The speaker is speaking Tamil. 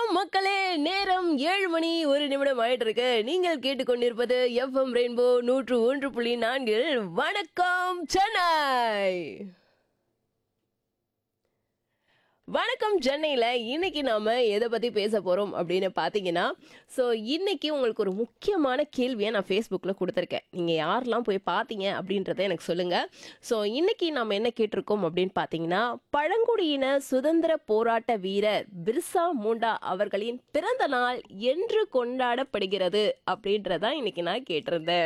வணக்கம் மக்களே நேரம் ஏழு மணி ஒரு நிமிடம் ஆயிட்டு இருக்கு நீங்கள் கேட்டுக்கொண்டிருப்பது எஃப்எம் ரெயின்போ நூற்று ஒன்று புள்ளி நான்கில் வணக்கம் சென்னை வணக்கம் சென்னையில் இன்னைக்கு நாம எதை பற்றி பேச போகிறோம் அப்படின்னு பார்த்தீங்கன்னா ஸோ இன்னைக்கு உங்களுக்கு ஒரு முக்கியமான கேள்வியை நான் ஃபேஸ்புக்கில் கொடுத்துருக்கேன் நீங்கள் யாரெல்லாம் போய் பார்த்தீங்க அப்படின்றத எனக்கு சொல்லுங்கள் ஸோ இன்னைக்கு நாம் என்ன கேட்டிருக்கோம் அப்படின்னு பார்த்தீங்கன்னா பழங்குடியின சுதந்திர போராட்ட வீரர் பிர்சா முண்டா அவர்களின் பிறந்த நாள் என்று கொண்டாடப்படுகிறது அப்படின்றதான் இன்னைக்கு நான் கேட்டிருந்தேன்